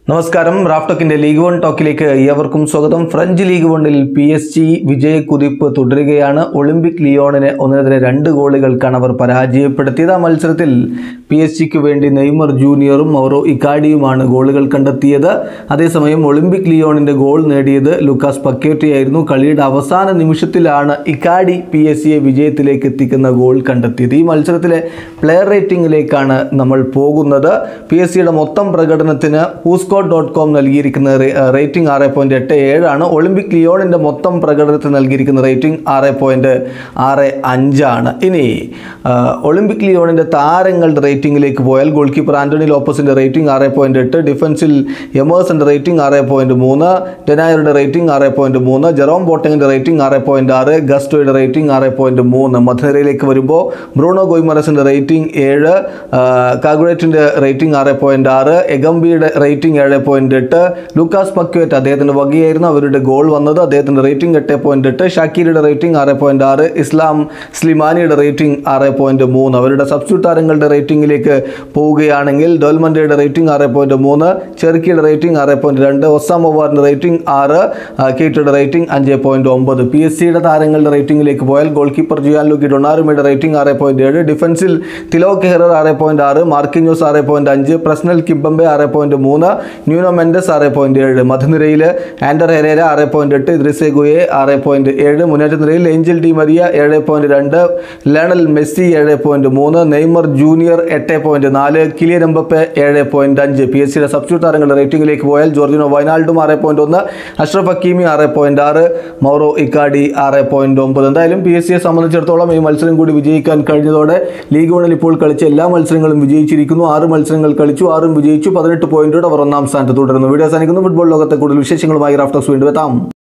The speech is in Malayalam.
നമസ്കാരം റാഫ്ടോക്കിന്റെ ലീഗ് വൺ ടോക്കിലേക്ക് ഏവർക്കും സ്വാഗതം ഫ്രഞ്ച് ലീഗ് വണ്ണിൽ പി എസ് ജി വിജയക്കുതിപ്പ് തുടരുകയാണ് ഒളിമ്പിക് ലിയോണിനെ ഒന്നിനെതിരെ രണ്ട് ഗോളുകൾക്കാണ് അവർ പരാജയപ്പെടുത്തിയത് ആ മത്സരത്തിൽ പി എസ് ജിക്ക് വേണ്ടി നെയ്മർ ജൂനിയറും മൗറോ ഇക്കാഡിയുമാണ് ഗോളുകൾ കണ്ടെത്തിയത് അതേസമയം ഒളിമ്പിക് ലിയോണിന്റെ ഗോൾ നേടിയത് ലുക്കാസ് പക്കേറ്റയായിരുന്നു കളിയുടെ അവസാന നിമിഷത്തിലാണ് ഇക്കാഡി പി എസ് സിയെ വിജയത്തിലേക്ക് എത്തിക്കുന്ന ഗോൾ കണ്ടെത്തിയത് ഈ മത്സരത്തിലെ പ്ലെയർ റേറ്റിംഗിലേക്കാണ് നമ്മൾ പോകുന്നത് പി എസ് സിയുടെ മൊത്തം പ്രകടനത്തിന് ഹൂസ്കോട്ട് ഡോട്ട് കോം നൽകിയിരിക്കുന്ന റേറ്റിംഗ് ആറ് പോയിന്റ് എട്ട് ഏഴാണ് ഒളിമ്പിക് ലിയോണിൻ്റെ മൊത്തം പ്രകടനത്തിന് നൽകിയിരിക്കുന്ന റേറ്റിംഗ് ആറ് പോയിന്റ് ആറ് അഞ്ചാണ് ഇനി ആ, ഒളിമ്പിക് ലിയോണിൻ്റെ താരങ്ങളുടെ റേറ്റിംഗിലേക്ക് പോയാൽ ഗോൾ കീപ്പർ ആന്റണി ലോപ്പസിൻ്റെ റേറ്റിംഗ് ആറ് പോയിന്റ് എട്ട് ഡിഫൻസിൽ എമേഴ്സിൻ്റെ റേറ്റിംഗ് ആറ് പോയിന്റ് മൂന്ന് ഡെനായറുടെ റേറ്റിംഗ് ആറ് പോയിന്റ് മൂന്ന് ജെറോം ബോട്ടിങ്ങിൻ്റെ റേറ്റിംഗ് ആറ് പോയിന്റ് ആറ് ഗസ്റ്റോയുടെ റേറ്റിംഗ് ആറ് പോയിന്റ് മൂന്ന് മധ്യനിരയിലേക്ക് വരുമ്പോൾ ബ്രൂണോ ഗോയ്മറസിൻ്റെ റേറ്റിംഗ് ഏഴ് കാഗുറേറ്റിൻ്റെ റേറ്റിംഗ് ആറ് പോയിന്റ് ആറ് എഗംബിയുടെ റേറ്റിംഗ് ഏഴ് പോയിന്റ് എട്ട് ലൂക്കാസ് പക്വേറ്റ് അദ്ദേഹത്തിൻ്റെ വകയായിരുന്നു അവരുടെ ഗോൾ വന്നത് അദ്ദേഹത്തിൻ്റെ റേറ്റിംഗ് എട്ട് പോയിന്റ് എട്ട് ഷാക്കീരിയുടെ റേറ്റിംഗ് ആറ് പോയിന്റ് ആറ് ഇസ്ലാം സ്ലിമാനിയുടെ റേറ്റിംഗ് ആറ് പോയിന്റ് മൂന്ന് അവരുടെ സബ്സ്റ്റിറ്റ്യൂട്ട് താരങ്ങളുടെ റേറ്റിംഗിലേക്ക് പോവുകയാണെങ്കിൽ ഡോൽമൻഡയുടെ റേറ്റിംഗ് ആറ് പോയിന്റ് മൂന്ന് ചെറുക്കിയുടെ റേറ്റിംഗ് ആറ് പോയിന്റ് രണ്ട് ഒസാമോവാറിൻ്റെ റേറ്റിംഗ് ആറ് കേറ്റയുടെ റേറ്റിംഗ് അഞ്ച് പോയിന്റ് ഒമ്പത് പി എസ് സിയുടെ താരങ്ങളുടെ റേറ്റിംഗിലേക്ക് പോയാൽ ഗോൾ കീപ്പർ ജിയാൻ ലൂക്കി ഡൊണാറുമയുടെ റേറ്റിംഗ് ആറ് പോയിന്റ് ഏഴ് ഡിഫൻസിൽ തിലോ കെഹറർ ആറ് പോയിന്റ് ആറ് മാർക്കിന്യൂസ് ആറ് പോയിന്റ് അഞ്ച് പ്രസ്നൽ കിബംബെ ആറ് പോയിന്റ് മൂന്ന് ന്യൂനോ മെൻഡസ് ആറ് പോയിന്റ് ഏഴ് മധ്യനിരയിൽ ആൻഡർ ഹെരേര ആറ് പോയിന്റ് എട്ട് ഇദ്രിസെ ഗുയെ ആറ് പോയിന്റ് ഏഴ് മുന്നേറ്റ നിരയിൽ ഏഞ്ചൽ ഡി മരിയ ഏഴ് പോയിന്റ് രണ്ട് ലയണൽ മെസ്സി ഏഴ് പോയിന്റ് മൂന്ന് നെയ്മർ ജൂനിയർ എട്ട് പോയിന്റ് നാല് കിലിയൻ എംബപ്പെ ഏഴ് പോയിന്റ് അഞ്ച് പി എസ് സിയുടെ സബ്സ്റ്റിറ്റ്യൂട്ട് താരങ്ങളുടെ റേറ്റിംഗിലേക്ക് പോയാൽ ജോർജിനോ വയനാൾഡും ആറ് പോയിന്റ് ഒന്ന് അഷ്റഫ് ഹക്കീമി ആറ് പോയിന്റ് ആറ് മൗറോ ഇക്കാഡി ആറ് പോയിന്റ് ഒമ്പത് എന്തായാലും പി എസ് സിയെ സംബന്ധിച്ചിടത്തോളം ഈ മത്സരം കൂടി വിജയിക്കാൻ കഴിഞ്ഞതോടെ ലീഗ് വണിൽ ഇപ്പോൾ കളിച്ച എല്ലാ മത്സരങ്ങളും വിജയിച്ചിരിക്കുന്നു ആറ് മത്സരങ്ങൾ കളിച്ചു ആറും വിജയിച്ചു പതിനെട്ട് പോയിന്റോടെ അവർ ഒന്നാം സ്ഥാനത്ത് തുടരുന്നു വീഡിയോ അവസാനിക്കുന്നു ഫുട്ബോൾ ലോകത്തെ കൂടുതൽ വിശേഷങ്ങളുമായി റാഫ്റ്റോക്സ് വീണ്ടും എത്താം